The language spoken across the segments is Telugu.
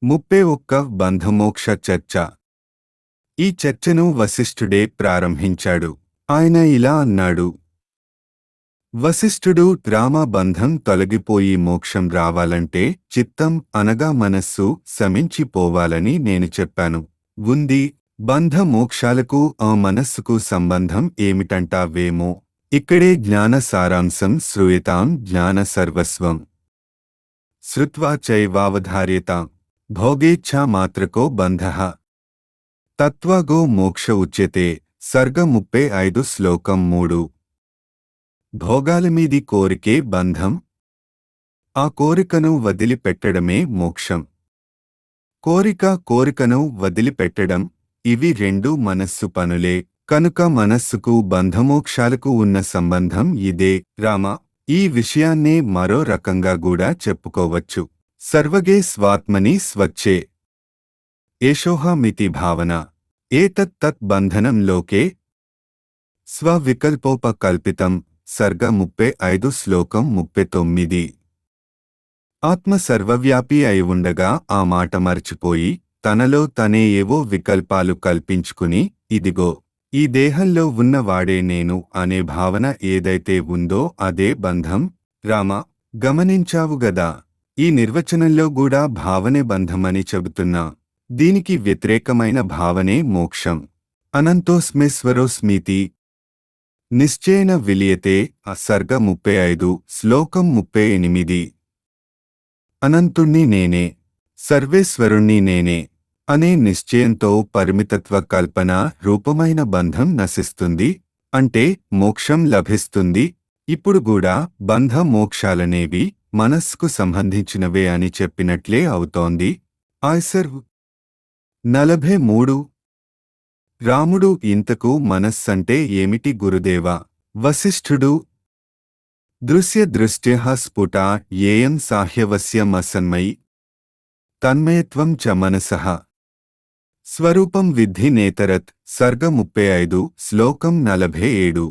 ముప్పై ఒక్క బంధమోక్ష చర్చ ఈ చర్చను వశిష్ఠుడే ప్రారంభించాడు ఆయన ఇలా అన్నాడు వశిష్ఠుడు రామ బంధం తొలగిపోయి మోక్షం రావాలంటే చిత్తం అనగా మనస్సు శమించిపోవాలని నేను చెప్పాను ఉంది బంధ మోక్షాలకు ఆ మనస్సుకు సంబంధం ఏమిటంటావేమో ఇక్కడే జ్ఞాన సారాంశం శ్రూయతాం జ్ఞాన సర్వస్వం శ్రుత్వా చైవావధార్యతాం భోగేచ్ఛా మాత్రకో బంధ తత్వగో మోక్ష ఉచ్యతే సర్గ ముప్పై ఐదు శ్లోకం మూడు భోగాలమీది కోరికే బంధం ఆ కోరికను వదిలిపెట్టడమే మోక్షం కోరిక కోరికను వదిలిపెట్టడం ఇవి రెండు మనస్సు పనులే కనుక మనస్సుకు బంధమోక్షాలకు ఉన్న సంబంధం ఇదే రామ ఈ విషయాన్నే మరో రకంగా కూడా చెప్పుకోవచ్చు సర్వగే స్వాత్మని స్వచ్ఛే ఏషోహామితి భావన ఏతత్ తత్ బంధనం లోకే స్వవికల్పోపకల్పితం సర్గ ముప్పై ఐదు శ్లోకం ముప్పై తొమ్మిది ఆత్మ సర్వవ్యాపి అయి ఉండగా ఆ మాట మర్చిపోయి తనలో తనే ఏవో వికల్పాలు కల్పించుకుని ఇదిగో ఈ దేహంలో ఉన్నవాడే నేను అనే భావన ఏదైతే ఉందో అదే బంధం రామ గమనించావు గదా ఈ నిర్వచనంలో కూడా భావనే బంధమని చెబుతున్నా దీనికి వ్యతిరేకమైన భావనే మోక్షం అనంతోస్మేశ్వరోస్మితి నిశ్చయన విలియతే అసర్గ ముప్పై ఐదు శ్లోకం ముప్పై ఎనిమిది అనంతుణ్ణి నేనే సర్వేశ్వరుణ్ణి నేనే అనే నిశ్చయంతో పరిమితత్వ కల్పన రూపమైన బంధం నశిస్తుంది అంటే మోక్షం లభిస్తుంది ఇప్పుడు కూడా బంధ మోక్షాలనేవి మనస్సుకు సంబంధించినవే అని చెప్పినట్లే అవుతోంది ఆయ్సర్ నలభై మూడు రాముడు ఇంతకు మనస్సంటే ఏమిటి గురుదేవా వశిష్ఠుడు దృశ్య దృష్ట్య స్ఫుట ఏయం సాహ్యవస్యమసన్మయి తన్మయత్వం చ మనసః స్వరూపం విద్ధి నేతరత్ సర్గ ముప్పై ఐదు శ్లోకం నలభై ఏడు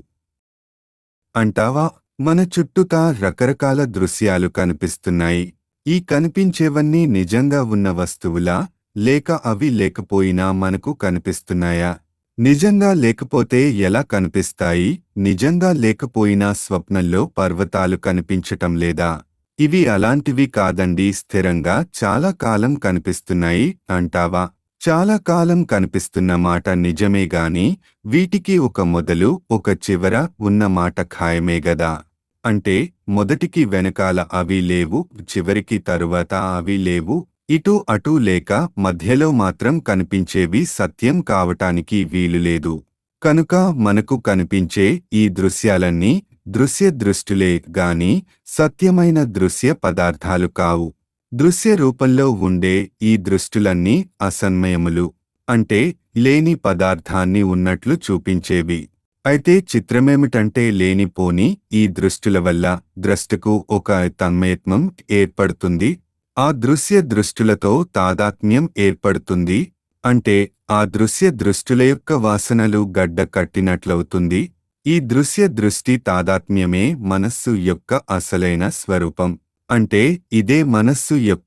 అంటావా మన చుట్టూతా రకరకాల దృశ్యాలు కనిపిస్తున్నాయి ఈ కనిపించేవన్నీ నిజంగా ఉన్న వస్తువులా లేక అవి లేకపోయినా మనకు కనిపిస్తున్నాయా నిజంగా లేకపోతే ఎలా కనిపిస్తాయి నిజంగా లేకపోయినా స్వప్నంలో పర్వతాలు కనిపించటం లేదా ఇవి అలాంటివి కాదండి స్థిరంగా చాలా కాలం కనిపిస్తున్నాయి అంటావా చాలా కాలం కనిపిస్తున్న మాట నిజమే గాని వీటికి ఒక మొదలు ఒక చివర ఉన్న మాట ఖాయమే గదా అంటే మొదటికి వెనకాల అవి లేవు చివరికి తరువాత అవి లేవు ఇటు అటు లేక మధ్యలో మాత్రం కనిపించేవి సత్యం కావటానికి వీలులేదు కనుక మనకు కనిపించే ఈ దృశ్యాలన్నీ దృశ్య దృష్టులే గాని సత్యమైన దృశ్య పదార్థాలు కావు దృశ్య రూపంలో ఉండే ఈ దృష్టులన్నీ అసన్మయములు అంటే లేని పదార్థాన్ని ఉన్నట్లు చూపించేవి అయితే చిత్రమేమిటంటే లేనిపోని ఈ దృష్టుల వల్ల ద్రష్టకు ఒక తన్మయత్వం ఏర్పడుతుంది ఆ దృశ్య దృష్టులతో తాదాత్మ్యం ఏర్పడుతుంది అంటే ఆ దృశ్య దృష్టుల యొక్క వాసనలు గడ్డ కట్టినట్లవుతుంది ఈ దృశ్య దృష్టి తాదాత్మ్యమే మనస్సు యొక్క అసలైన స్వరూపం అంటే ఇదే మనస్సు యొక్క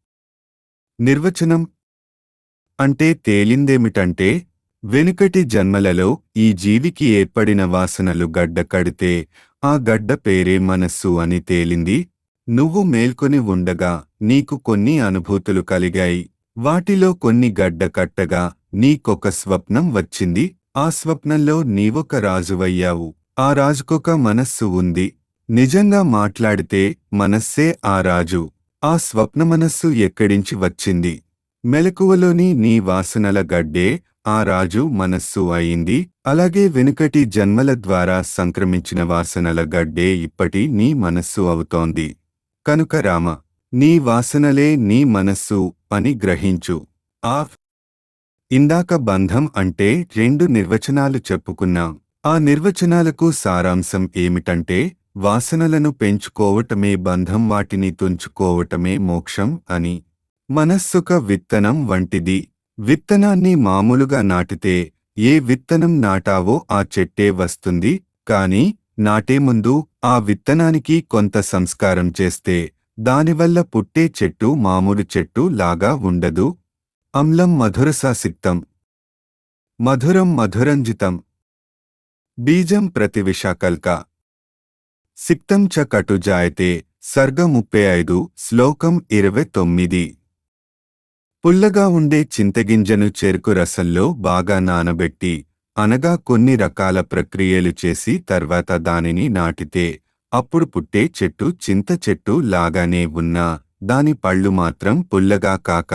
నిర్వచనం అంటే తేలిందేమిటంటే వెనుకటి జన్మలలో ఈ జీవికి ఏర్పడిన వాసనలు గడ్డ కడితే ఆ గడ్డ పేరే మనస్సు అని తేలింది నువ్వు మేల్కొని ఉండగా నీకు కొన్ని అనుభూతులు కలిగాయి వాటిలో కొన్ని గడ్డ కట్టగా నీకొక స్వప్నం వచ్చింది ఆ స్వప్నంలో నీవొక రాజువయ్యావు ఆ రాజుకొక మనస్సు ఉంది నిజంగా మాట్లాడితే మనస్సే ఆ రాజు ఆ స్వప్న మనస్సు ఎక్కడించి వచ్చింది మెలకువలోని నీ వాసనల గడ్డే ఆ రాజు మనస్సు అయింది అలాగే వెనుకటి జన్మల ద్వారా సంక్రమించిన వాసనల గడ్డే ఇప్పటి నీ మనస్సు అవుతోంది కనుక రామ నీ వాసనలే నీ మనస్సు అని గ్రహించు ఆ ఇందాక బంధం అంటే రెండు నిర్వచనాలు చెప్పుకున్నాం ఆ నిర్వచనాలకు సారాంశం ఏమిటంటే వాసనలను పెంచుకోవటమే బంధం వాటిని తుంచుకోవటమే మోక్షం అని మనస్సుక విత్తనం వంటిది విత్తనాన్ని మామూలుగా నాటితే ఏ విత్తనం నాటావో ఆ చెట్టే వస్తుంది కాని నాటే ముందు ఆ విత్తనానికి కొంత సంస్కారం చేస్తే దానివల్ల పుట్టే చెట్టు మామూలు చెట్టు లాగా ఉండదు అమ్లం మధురసాసిక్తం మధురం మధురంజితం బీజం ప్రతివిషాకల్క సిక్తం చ కటు జాయతే సర్గ ముప్పై ఐదు శ్లోకం ఇరవై తొమ్మిది పుల్లగా ఉండే చింతగింజను చెరుకు రసంలో బాగా నానబెట్టి అనగా కొన్ని రకాల ప్రక్రియలు చేసి తర్వాత దానిని నాటితే అప్పుడు పుట్టే చెట్టు చింత చెట్టు లాగానే ఉన్నా దాని పళ్ళు మాత్రం పుల్లగా కాక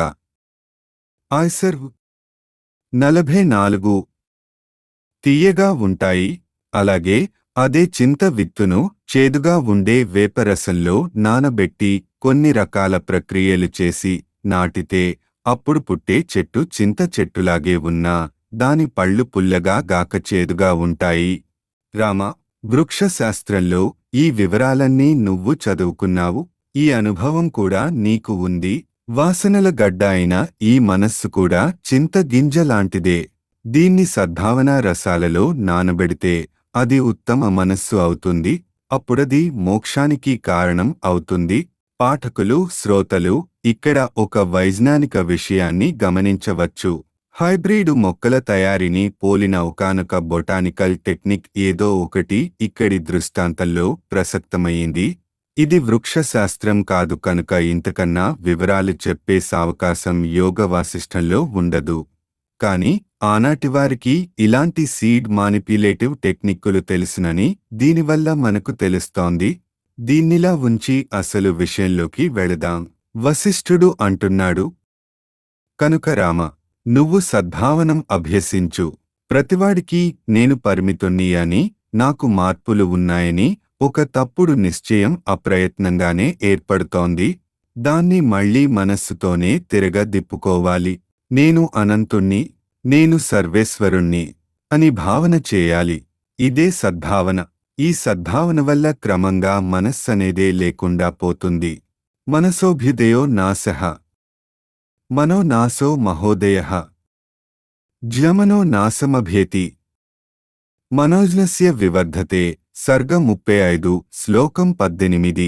ఆయ్సర్ నలభై నాలుగు తీయగా ఉంటాయి అలాగే అదే చింత విత్తును చేదుగా ఉండే వేపరసంలో నానబెట్టి కొన్ని రకాల ప్రక్రియలు చేసి నాటితే అప్పుడు పుట్టే చెట్టు చింత చెట్టులాగే ఉన్నా దాని పళ్ళు పుల్లగా గాక చేదుగా ఉంటాయి రామ వృక్షశాస్త్రంలో ఈ వివరాలన్నీ నువ్వు చదువుకున్నావు ఈ అనుభవం కూడా నీకు ఉంది వాసనల గడ్డ అయిన ఈ మనస్సు కూడా చింత గింజ లాంటిదే దీన్ని సద్భావనా రసాలలో నానబెడితే అది ఉత్తమ మనస్సు అవుతుంది అప్పుడది మోక్షానికి కారణం అవుతుంది పాఠకులు శ్రోతలు ఇక్కడ ఒక వైజ్ఞానిక విషయాన్ని గమనించవచ్చు హైబ్రిడ్ మొక్కల తయారీని పోలిన ఒకానొక బొటానికల్ టెక్నిక్ ఏదో ఒకటి ఇక్కడి దృష్టాంతంలో ప్రసక్తమయ్యింది ఇది వృక్షశాస్త్రం కాదు కనుక ఇంతకన్నా వివరాలు చెప్పే సావకాశం యోగ వాసిష్టంలో ఉండదు కాని ఆనాటివారికి ఇలాంటి సీడ్ మానిప్యులేటివ్ టెక్నిక్కులు తెలుసునని దీనివల్ల మనకు తెలుస్తోంది దీన్నిలా ఉంచి అసలు విషయంలోకి వెళదాం వశిష్ఠుడు అంటున్నాడు కనుక రామ నువ్వు సద్భావనం అభ్యసించు ప్రతివాడికి నేను పరిమితుణ్ణి అని నాకు మార్పులు ఉన్నాయని ఒక తప్పుడు నిశ్చయం అప్రయత్నంగానే ఏర్పడుతోంది దాన్ని మళ్లీ మనస్సుతోనే తిరగదిప్పుకోవాలి నేను అనంతుణ్ణి నేను సర్వేశ్వరుణ్ణి అని భావన చేయాలి ఇదే సద్భావన ఈ సద్భావన వల్ల క్రమంగా మనస్సనేదే లేకుండా పోతుంది మనసోభ్యుదయో నాశః మనో నాశో మహోదయ జ్యమనో నాశమభేతి మనోజ్ఞస్య వివర్ధతే సర్గ ముప్పై ఐదు శ్లోకం పద్దెనిమిది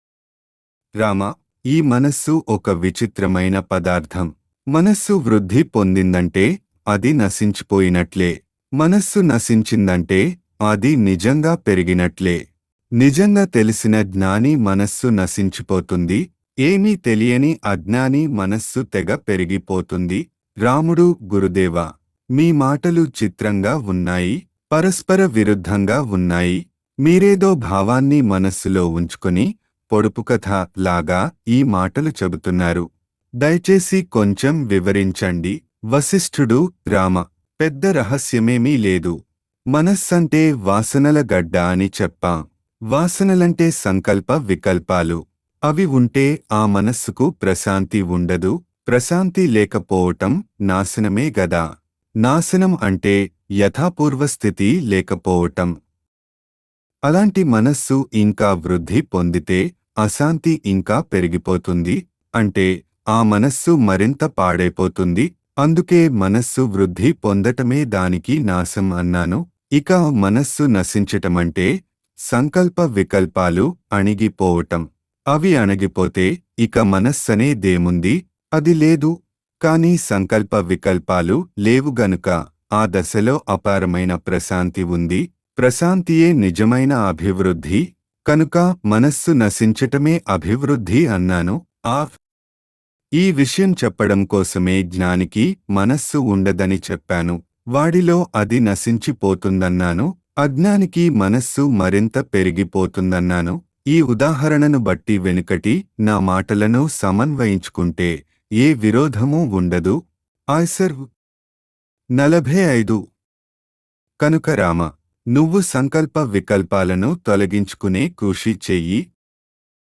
రామ ఈ మనస్సు ఒక విచిత్రమైన పదార్థం మనస్సు వృద్ధి పొందిందంటే అది నశించిపోయినట్లే మనస్సు నశించిందంటే అది నిజంగా పెరిగినట్లే నిజంగా తెలిసిన జ్ఞాని మనస్సు నశించిపోతుంది ఏమీ తెలియని అజ్ఞాని మనస్సు తెగ పెరిగిపోతుంది రాముడు గురుదేవా మీ మాటలు చిత్రంగా ఉన్నాయి పరస్పర విరుద్ధంగా ఉన్నాయి మీరేదో భావాన్ని మనస్సులో ఉంచుకుని పొడుపు కథ లాగా ఈ మాటలు చెబుతున్నారు దయచేసి కొంచెం వివరించండి వశిష్ఠుడు రామ పెద్ద రహస్యమేమీ లేదు మనస్సంటే వాసనల గడ్డ అని చెప్పాం వాసనలంటే సంకల్ప వికల్పాలు అవి ఉంటే ఆ మనస్సుకు ప్రశాంతి ఉండదు ప్రశాంతి లేకపోవటం నాశనమే గదా నాశనం అంటే యథాపూర్వస్థితి లేకపోవటం అలాంటి మనస్సు ఇంకా వృద్ధి పొందితే అశాంతి ఇంకా పెరిగిపోతుంది అంటే ఆ మనస్సు మరింత పాడైపోతుంది అందుకే మనస్సు వృద్ధి పొందటమే దానికి నాశం అన్నాను ఇక మనస్సు నశించటమంటే సంకల్ప వికల్పాలు అణిగిపోవటం అవి అణగిపోతే ఇక మనస్సనేదేముంది అది లేదు కాని సంకల్ప వికల్పాలు లేవు గనుక ఆ దశలో అపారమైన ప్రశాంతి ఉంది ప్రశాంతియే నిజమైన అభివృద్ధి కనుక మనస్సు నశించటమే అభివృద్ధి అన్నాను ఆ ఈ విషయం చెప్పడం కోసమే జ్ఞానికి మనస్సు ఉండదని చెప్పాను వాడిలో అది నశించిపోతుందన్నాను అజ్ఞానికి మనస్సు మరింత పెరిగిపోతుందన్నాను ఈ ఉదాహరణను బట్టి వెనుకటి నా మాటలను సమన్వయించుకుంటే ఏ విరోధమూ ఉండదు ఆయ్సర్ నలభై ఐదు కనుక రామ నువ్వు సంకల్ప వికల్పాలను తొలగించుకునే కృషి చెయ్యి